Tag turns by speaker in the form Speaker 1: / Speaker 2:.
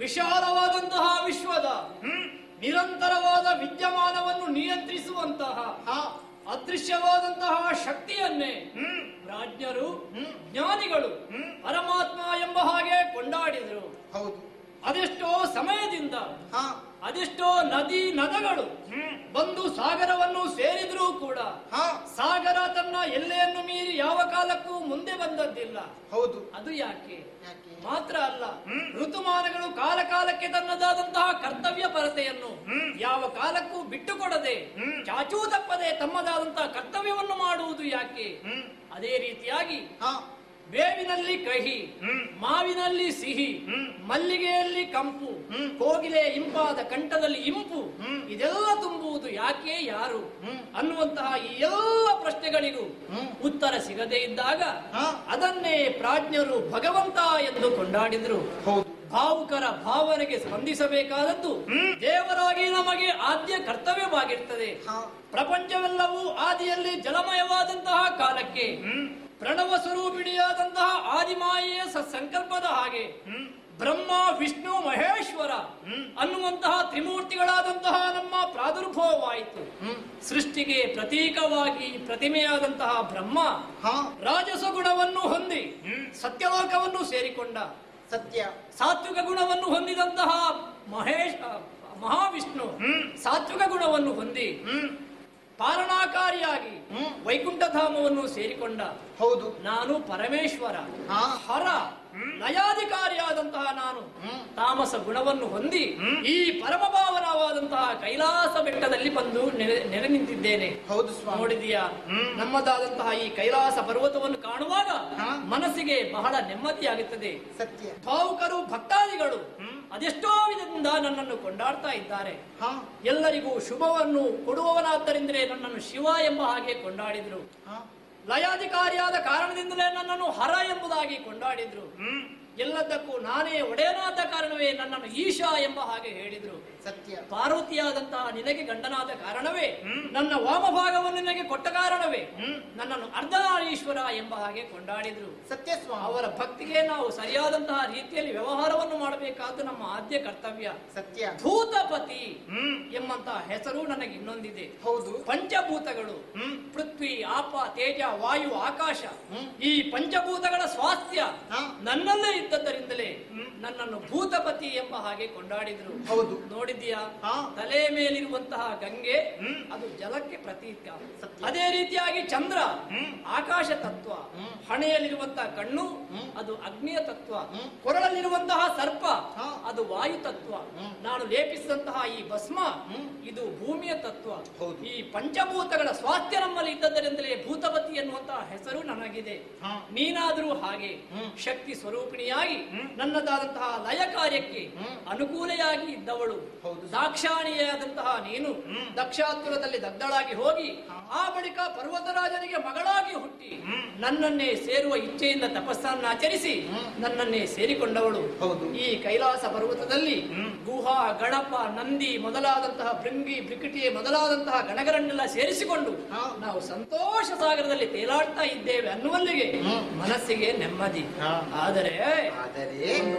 Speaker 1: ವಿಶಾಲವಾದಂತಹ ವಿಶ್ವದ
Speaker 2: ಹ್ಮ್
Speaker 1: ನಿರಂತರವಾದ ವಿದ್ಯಮಾನವನ್ನು ನಿಯಂತ್ರಿಸುವಂತಹ
Speaker 2: ಹಾ
Speaker 1: ಅದೃಶ್ಯವಾದಂತಹ ಶಕ್ತಿಯನ್ನೇ
Speaker 2: ಹ್ಮ್
Speaker 1: ಪ್ರಾಜ್ಞರು
Speaker 2: ಹ್ಮ್.
Speaker 1: ಜ್ಞಾನಿಗಳು
Speaker 2: ಹ್ಮ್.
Speaker 1: ಪರಮಾತ್ಮ ಎಂಬ ಹಾಗೆ ಕೊಂಡಾಡಿದರು
Speaker 2: ಹೌದು
Speaker 1: ಅದೆಷ್ಟೋ ಸಮಯದಿಂದ
Speaker 2: ಹಾ
Speaker 1: ಅದೆಷ್ಟೋ ನದಿ ನದಗಳು
Speaker 2: ಹ್ಮ್
Speaker 1: ಬಂದು ಸಾಗರವನ್ನು ಸೇರಿದ್ರೂ ಕೂಡ
Speaker 2: ಹಾ
Speaker 1: ಸಾಗರ ತನ್ನ ಎಲ್ಲೆಯನ್ನು ಮೀರಿ ಯಾವ ಕಾಲಕ್ಕೂ ಮುಂದೆ ಬಂದದ್ದಿಲ್ಲ
Speaker 2: ಹೌದು
Speaker 1: ಅದು ಯಾಕೆ
Speaker 2: ಯಾಕೆ
Speaker 1: ಮಾತ್ರ ಅಲ್ಲ
Speaker 2: ಹ್ಮ್.
Speaker 1: ಋತುಮಾನಗಳು ಕಾಲ ಕಾಲಕ್ಕೆ ತನ್ನದಾದಂತಹ ಕರ್ತವ್ಯ ಪರತೆಯನ್ನು
Speaker 2: ಹ್ಮ್.
Speaker 1: ಯಾವ ಕಾಲಕ್ಕೂ ಬಿಟ್ಟುಕೊಡದೆ
Speaker 2: ಹ್ಮ್.
Speaker 1: ಚಾಚೂ ತಪ್ಪದೆ ತಮ್ಮದಾದಂತಹ ಕರ್ತವ್ಯವನ್ನು ಮಾಡುವುದು ಯಾಕೆ
Speaker 2: ಹ್ಮ್
Speaker 1: ಅದೇ ರೀತಿಯಾಗಿ
Speaker 2: ಹಾ
Speaker 1: ಬೇವಿನಲ್ಲಿ ಕಹಿ
Speaker 2: ಹ್ಮ್
Speaker 1: ಮಾವಿನಲ್ಲಿ ಸಿಹಿ
Speaker 2: ಹ್ಮ್.
Speaker 1: ಮಲ್ಲಿಗೆಯಲ್ಲಿ ಕಂಪು
Speaker 2: ಹ್ಮ್.
Speaker 1: ಕೋಗಿಲೆ ಇಂಪಾದ ಕಂಠದಲ್ಲಿ ಇಂಪು
Speaker 2: ಹ್ಮ್.
Speaker 1: ಇದೆಲ್ಲ ತುಂಬುವುದು ಯಾಕೆ ಯಾರು
Speaker 2: ಹ್ಮ್.
Speaker 1: ಅನ್ನುವಂತಹ ಈ ಎಲ್ಲ ಪ್ರಶ್ನೆಗಳಿಗೂ
Speaker 2: ಹ್ಮ್.
Speaker 1: ಉತ್ತರ ಸಿಗದೇ ಇದ್ದಾಗ
Speaker 2: ಹಾ.
Speaker 1: ಅದನ್ನೇ ಪ್ರಾಜ್ಞರು ಭಗವಂತ ಎಂದು ಕೊಂಡಾಡಿದ್ರು
Speaker 2: ಹೌದು
Speaker 1: ಭಾವುಕರ ಭಾವನೆಗೆ ಸ್ಪಂದಿಸಬೇಕಾದದ್ದು
Speaker 2: ಹ್ಮ್.
Speaker 1: ದೇವರಾಗಿ ನಮಗೆ ಆದ್ಯ ಕರ್ತವ್ಯವಾಗಿರ್ತದೆ
Speaker 2: ಹಾ
Speaker 1: ಪ್ರಪಂಚವೆಲ್ಲವೂ ಆದಿಯಲ್ಲಿ ಜಲಮಯವಾದಂತಹ ಕಾಲಕ್ಕೆ
Speaker 2: ಹ್ಮ್
Speaker 1: ಪ್ರಣವ ಸ್ವರೂಪಿಣಿಯಾದಂತಹ ಆದಿಮಾಯೆಯ ಸ- ಸಂಕಲ್ಪದ ಹಾಗೆ
Speaker 2: ಹ್ಮ್
Speaker 1: ಬ್ರಹ್ಮ ವಿಷ್ಣು ಮಹೇಶ್ವರ
Speaker 2: ಹ್ಮ್.
Speaker 1: ಅನ್ನುವಂತಹ ತ್ರಿಮೂರ್ತಿಗಳಾದಂತಹ ನಮ್ಮ ಪ್ರಾದುರ್ಭಾವವಾಯಿತು
Speaker 2: ಹ್ಮ್
Speaker 1: ಸೃಷ್ಟಿಗೆ ಪ್ರತೀಕವಾಗಿ ಪ್ರತಿಮೆಯಾದಂತಹ ಬ್ರಹ್ಮ
Speaker 2: ಹಾ
Speaker 1: ರಾಜಸ ಗುಣವನ್ನು ಹೊಂದಿ
Speaker 2: ಹ್ಮ್.
Speaker 1: ಸತ್ಯಲೋಕವನ್ನು ಸೇರಿಕೊಂಡ
Speaker 2: ಸತ್ಯ
Speaker 1: ಸಾತ್ವಿಕ ಗುಣವನ್ನು ಹೊಂದಿದಂತಹ ಮಹೇಶ್ ಆ, ಮಹಾವಿಷ್ಣು
Speaker 2: ಹ್ಮ್.
Speaker 1: ಸಾತ್ವಿಕ ಗುಣವನ್ನು ಹೊಂದಿ
Speaker 2: ಹ್ಮ್
Speaker 1: ಪಾಲನಾಕಾರಿಯಾಗಿ
Speaker 2: ಹ್ಮ್.
Speaker 1: ವೈಕುಂಠಧಾಮವನ್ನು ಸೇರಿಕೊಂಡ
Speaker 2: ಹೌದು
Speaker 1: ನಾನು ಪರಮೇಶ್ವರ
Speaker 2: ಹಾ
Speaker 1: ಹರ
Speaker 2: ಹ್ಮ್.
Speaker 1: ಲಯಾಧಿಕಾರಿಯಾದಂತಹ ನಾನು
Speaker 2: ಹ್ಮ್.
Speaker 1: ತಾಮಸ ಗುಣವನ್ನು ಹೊಂದಿ
Speaker 2: ಹ್ಮ್.
Speaker 1: ಈ ಪರಮಭಾವನವಾದಂತಹ ಕೈಲಾಸ ಬೆಟ್ಟದಲ್ಲಿ ಬಂದು ನೆಲೆ ನೆಲೆ ನಿಂತಿದ್ದೇನೆ
Speaker 2: ಹೌದು ಸ್ವಾಮಿ
Speaker 1: ನೋಡಿದೀಯಾ
Speaker 2: ಹ್ಮ್.
Speaker 1: ನಮ್ಮದಾದಂತಹ ಈ ಕೈಲಾಸ ಪರ್ವತವನ್ನು ಕಾಣುವಾಗ
Speaker 2: ಹಾ.
Speaker 1: ಮನಸ್ಸಿಗೆ ಬಹಳ ನೆಮ್ಮದಿಯಾಗುತ್ತದೆ
Speaker 2: ಸತ್ಯ
Speaker 1: ಭಾವುಕರು ಭಕ್ತಾದಿಗಳು
Speaker 2: ಹ್ಮ್.
Speaker 1: ಅದೆಷ್ಟೋ ವಿಧದಿಂದ ನನ್ನನ್ನು ಕೊಂಡಾಡ್ತಾ ಇದ್ದಾರೆ
Speaker 2: ಹಾ
Speaker 1: ಎಲ್ಲರಿಗೂ ಶುಭವನ್ನು ಕೊಡುವವನಾದ್ದರಿಂದಲೇ ನನ್ನನ್ನು ಶಿವ ಎಂಬ ಹಾಗೆ ಕೊಂಡಾಡಿದ್ರು
Speaker 2: ಹಾ
Speaker 1: ಲಯಾಧಿಕಾರಿಯಾದ ಕಾರಣದಿಂದಲೇ ನನ್ನನ್ನು ಹರ ಎಂಬುದಾಗಿ ಕೊಂಡಾಡಿದ್ರು
Speaker 2: ಹ್ಮ್
Speaker 1: ಎಲ್ಲದಕ್ಕೂ ನಾನೇ ಒಡೆಯನಾದ ಕಾರಣವೇ ನನ್ನನ್ನು ಈಶಾ ಎಂಬ ಹಾಗೆ ಹೇಳಿದ್ರು
Speaker 2: ಸತ್ಯ
Speaker 1: ಪಾರ್ವತಿಯಾದಂತಹ ನಿನಗೆ ಗಂಡನಾದ ಕಾರಣವೇ
Speaker 2: ಹ್ಮ್.
Speaker 1: ನನ್ನ ವಾಮಭಾಗವನ್ನು ನಿನಗೆ ಕೊಟ್ಟ ಕಾರಣವೇ
Speaker 2: ಹ್ಮ್.
Speaker 1: ನನ್ನನ್ನು ಅರ್ಧನಾರೀಶ್ವರ ಎಂಬ ಹಾಗೆ ಕೊಂಡಾಡಿದ್ರು
Speaker 2: ಸತ್ಯ ಸ್ವಾಮಿ
Speaker 1: ಅವರ ಭಕ್ತಿಗೆ ನಾವು ಸರಿಯಾದಂತಹ ರೀತಿಯಲ್ಲಿ ವ್ಯವಹಾರವನ್ನು ಮಾಡಬೇಕಾದ್ದು ನಮ್ಮ ಆದ್ಯ ಕರ್ತವ್ಯ
Speaker 2: ಸತ್ಯ
Speaker 1: ಭೂತಪತಿ
Speaker 2: ಹ್ಮ್
Speaker 1: ಎಂಬಂತಹ ಹೆಸರು ನನಗೆ ಇನ್ನೊಂದಿದೆ
Speaker 2: ಹೌದು
Speaker 1: ಪಂಚಭೂತಗಳು
Speaker 2: ಹ್ಮ್
Speaker 1: ಪೃಥ್ವಿ ಆಪ ತೇಜ ವಾಯು ಆಕಾಶ
Speaker 2: ಹ್ಮ್.
Speaker 1: ಈ ಪಂಚಭೂತಗಳ ಸ್ವಾಸ್ಥ್ಯ
Speaker 2: ಹಾ.
Speaker 1: ನನ್ನಲ್ಲೇ ಇದ್ದದ್ದರಿಂದಲೇ
Speaker 2: ಹ್ಮ್.
Speaker 1: ನನ್ನನ್ನು ಭೂತಪತಿ ಎಂಬ ಹಾಗೆ ಕೊಂಡಾಡಿದ್ರು
Speaker 2: ಹೌದು
Speaker 1: ನೋಡಿದ್ಯಾ
Speaker 2: ಹಾ.
Speaker 1: ತಲೆ ಮೇಲಿರುವಂತಹ ಗಂಗೆ
Speaker 2: ಹ್ಮ್.
Speaker 1: ಅದು ಜಲಕ್ಕೆ ಪ್ರತೀಕ
Speaker 2: ಸತ್ಯ.
Speaker 1: ಅದೇ ರೀತಿಯಾಗಿ ಚಂದ್ರ
Speaker 2: ಹ್ಮ್.
Speaker 1: ಆಕಾಶ ತತ್ವ
Speaker 2: ಹ್ಮ್.
Speaker 1: ಹಣೆಯಲ್ಲಿರುವಂತಹ ಕಣ್ಣು
Speaker 2: ಹ್ಮ್.
Speaker 1: ಅದು ಅಗ್ನಿಯ ತತ್ವ
Speaker 2: ಹ್ಮ್.
Speaker 1: ಕೊರಳಲ್ಲಿರುವಂತಹ ಸರ್ಪ
Speaker 2: ಹಾ.
Speaker 1: ಅದು ವಾಯು ತತ್ವ
Speaker 2: ಹ್ಮ್.
Speaker 1: ನಾನು ಲೇಪಿಸಿದಂತಹ ಈ ಭಸ್ಮ
Speaker 2: ಹ್ಮ್.
Speaker 1: ಇದು ಭೂಮಿಯ ತತ್ವ
Speaker 2: ಹೌದು.
Speaker 1: ಈ ಪಂಚಭೂತಗಳ ಸ್ವಾಸ್ಥ್ಯ ನಮ್ಮಲ್ಲಿ ಇದ್ದದರಿಂದಲೇ ಭೂತಪತಿ ಎನ್ನುವಂತಹ ಹೆಸರು ನನಗಿದೆ
Speaker 2: ಹಾ.
Speaker 1: ನೀನಾದರೂ ಹಾಗೆ
Speaker 2: ಹ್ಮ್.
Speaker 1: ಶಕ್ತಿ ಸ್ವರೂಪಿಣಿಯಾಗಿ
Speaker 2: ಹ್ಮ್.
Speaker 1: ನನ್ನದಾದಂತಹ ಲಯ ಕಾರ್ಯಕ್ಕೆ
Speaker 2: ಹ್ಮ್.
Speaker 1: ಅನುಕೂಲೆಯಾಗಿ ಇದ್ದವಳು
Speaker 2: ಹೌದು.
Speaker 1: ದಾಕ್ಷಾಣಿಯಾದಂತಹ ನೀನು
Speaker 2: ಹ್ಮ್.
Speaker 1: ದಕ್ಷಾತುರದಲ್ಲಿ ದಗ್ಧಳಾಗಿ ಹೋಗಿ
Speaker 2: ಹಾ.
Speaker 1: ಆ ಬಳಿಕ ಪರ್ವತರಾಜನಿಗೆ ಮಗಳಾಗಿ ಹುಟ್ಟಿ
Speaker 2: ಹ್ಮ್.
Speaker 1: ನನ್ನನ್ನೇ ಸೇರುವ ಇಚ್ಛೆಯಿಂದ ತಪಸ್ಸನ್ನು ಆಚರಿಸಿ
Speaker 2: ಹ್ಮ್.
Speaker 1: ನನ್ನನ್ನೇ ಸೇರಿಕೊಂಡವಳು
Speaker 2: ಹೌದು.
Speaker 1: ಈ ಕೈಲಾಸ ಪರ್ವತದಲ್ಲಿ
Speaker 2: ಹ್ಮ್.
Speaker 1: ಗುಹ ಗಣಪ ನಂದಿ ಮೊದಲಾದಂತಹ ಭೃಂಗಿ ಬ್ರಿಕಿಟಿ ಮೊದಲಾದಂತಹ ಗಣಗರನ್ನೆಲ್ಲ ಸೇರಿಸಿಕೊಂಡು
Speaker 2: ಹಾ.
Speaker 1: ನಾವು ಸಂತೋಷ ಸಾಗರದಲ್ಲಿ ತೇಲಾಡ್ತಾ ಇದ್ದೇವೆ ಅನ್ನುವಲ್ಲಿಗೆ
Speaker 2: ಹ್ಮ್.
Speaker 1: ಮನಸ್ಸಿಗೆ ನೆಮ್ಮದಿ
Speaker 2: ಹಾ.
Speaker 1: ಆದರೆ
Speaker 2: ಆದರೆ